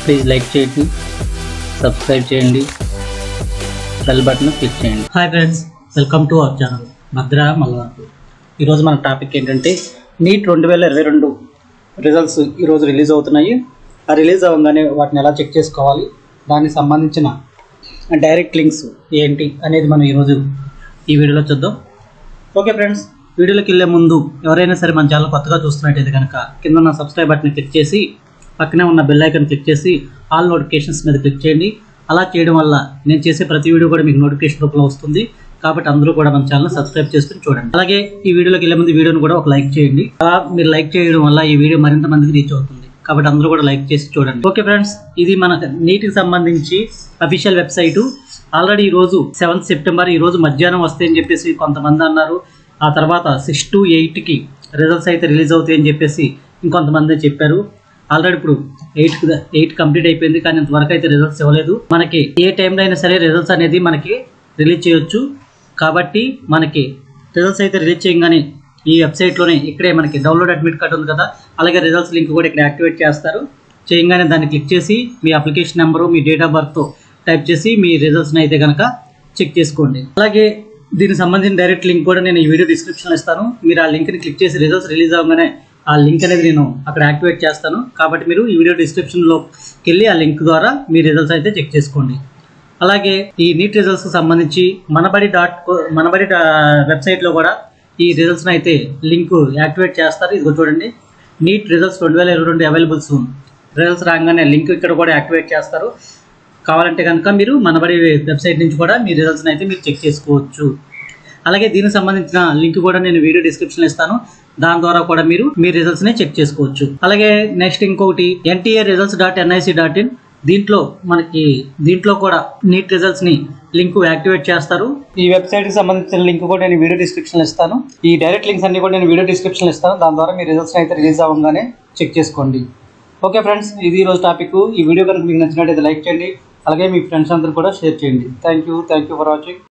please like చేయండి subscribe చేయండి bell button click చేయండి hi friends welcome to our channel Bhadra Mallapu ఈరోజు మన టాపిక్ ఏంటంటే నీట్ రెండు వేల ఇరవై రెండు రిజల్ట్స్ ఈరోజు రిలీజ్ అవుతున్నాయి ఆ రిలీజ్ అవ్వగానే వాటిని ఎలా చెక్ చేసుకోవాలి దానికి సంబంధించిన డైరెక్ట్ లింక్స్ ఏంటి అనేది మనం ఈరోజు ఈ వీడియోలో చూద్దాం ఓకే ఫ్రెండ్స్ వీడియోలోకి వెళ్ళే ముందు ఎవరైనా సరే మన ఛానల్ కొత్తగా చూస్తున్నట్టయితే కనుక కింద ఉన్న సబ్స్క్రైబ్ బటన్ క్లిక్ చేసి పక్కనే ఉన్న బెల్ ఐకాన్ క్లిక్ చేసి ఆల్ నోటిఫికేషన్స్ మీద క్లిక్ చేయండి అలా చేయడం వల్ల నేను చేసే ప్రతి వీడియో కూడా మీకు నోటిఫికేషన్ రూపంలో వస్తుంది కాబట్టి అందరూ కూడా మన ఛానల్ సబ్స్క్రైబ్ చేసుకుని చూడండి అలాగే ఈ వీడియోలోకి వెళ్ళే ముందు వీడియోని కూడా ఒక లైక్ చేయండి అలా మీరు లైక్ చేయడం వల్ల ఈ వీడియో మరింత మందికి రీచ్ అవుతుంది కాబట్టి అందరూ కూడా లైక్ చేసి చూడండి ఓకే ఫ్రెండ్స్ ఇది మన నీటికి సంబంధించి అఫీషియల్ వెబ్సైటు ఆల్రెడీ ఈ రోజు సెవెంత్ సెప్టెంబర్ ఈ రోజు మధ్యాహ్నం వస్తాయని చెప్పేసి కొంతమంది అన్నారు ఆ తర్వాత సిక్స్ టు ఎయిట్కి రిజల్ట్స్ అయితే రిలీజ్ అవుతాయని చెప్పేసి ఇంకొంతమంది చెప్పారు ఆల్రెడీ ఇప్పుడు ఎయిట్ ఎయిట్ కంప్లీట్ అయిపోయింది కానీ ఇంతవరకు అయితే రిజల్ట్స్ ఇవ్వలేదు మనకి ఏ టైంలో అయినా సరే రిజల్ట్స్ అనేది మనకి రిలీజ్ చేయొచ్చు కాబట్టి మనకి రిజల్ట్స్ అయితే రిలీజ్ చేయగానే ఈ వెబ్సైట్లోనే ఇక్కడే మనకి డౌన్లోడ్ అడ్మిట్ కార్డ్ ఉంది కదా అలాగే రిజల్ట్స్ లింక్ కూడా ఇక్కడ యాక్టివేట్ చేస్తారు చేయగానే దాన్ని క్లిక్ చేసి మీ అప్లికేషన్ నెంబరు మీ డేట్ ఆఫ్ బర్త్ టైప్ చేసి మీ రిజల్ట్స్ని అయితే కనుక చెక్ చేసుకోండి అలాగే దీనికి సంబంధించిన డైరెక్ట్ లింక్ కూడా నేను ఈ వీడియో డిస్క్రిప్షన్లో ఇస్తాను మీరు ఆ లింక్ని క్లిక్ చేసి రిజల్ట్స్ రిలీజ్ అవ్వగానే ఆ లింక్ అనేది నేను అక్కడ యాక్టివేట్ చేస్తాను కాబట్టి మీరు ఈ వీడియో డిస్క్రిప్షన్లోకి వెళ్ళి ఆ లింక్ ద్వారా మీ రిజల్ట్స్ అయితే చెక్ చేసుకోండి అలాగే ఈ నీట్ రిజల్ట్స్కి సంబంధించి మనబడి డాట్ మనబడి వెబ్సైట్లో కూడా ఈ రిజల్ట్స్ని అయితే లింక్ యాక్టివేట్ చేస్తారు ఇదిగో చూడండి నీట్ రిజల్ట్స్ రెండు వేల ఇరవై రెండు అవైలబుల్ సూన్ రిజల్ట్స్ రాగానే లింక్ ఇక్కడ కూడా యాక్టివేట్ చేస్తారు కావాలంటే కనుక మీరు మనబడి వెబ్సైట్ నుంచి కూడా మీ రిజల్ట్స్ని అయితే మీరు చెక్ చేసుకోవచ్చు అలాగే దీనికి సంబంధించిన లింక్ కూడా నేను వీడియో డిస్క్రిప్షన్ ఇస్తాను దాని ద్వారా కూడా మీరు మీ రిజల్ట్స్ ని చెక్ చేసుకోవచ్చు అలాగే నెక్స్ట్ ఇంకొకటి NTA results dot NIC dot in దీంట్లో మనకి దీంట్లో కూడా నీట్ రిజల్ట్స్ ని లింక్ యాక్టివేట్ చేస్తారు ఈ వెబ్సైట్ కి సంబంధించిన లింక్ కూడా నేను వీడియో డిస్క్రిప్షన్ ఇస్తాను ఈ డైరెక్ట్ లింక్స్ అన్ని కూడా నేను వీడియో డిస్క్రిప్షన్ ఇస్తాను దాని ద్వారా మీ రిజల్ట్స్ అయితే రిలీజ్ అవ్వగానే చెక్ చేసుకోండి ఓకే ఫ్రెండ్స్ ఇది ఈ రోజు టాపిక్ ఈ వీడియో కనుక మీకు నచ్చినట్టయితే లైక్ చేయండి అలాగే మీ ఫ్రెండ్స్ అందరూ కూడా షేర్ చేయండి thank you thank you for watching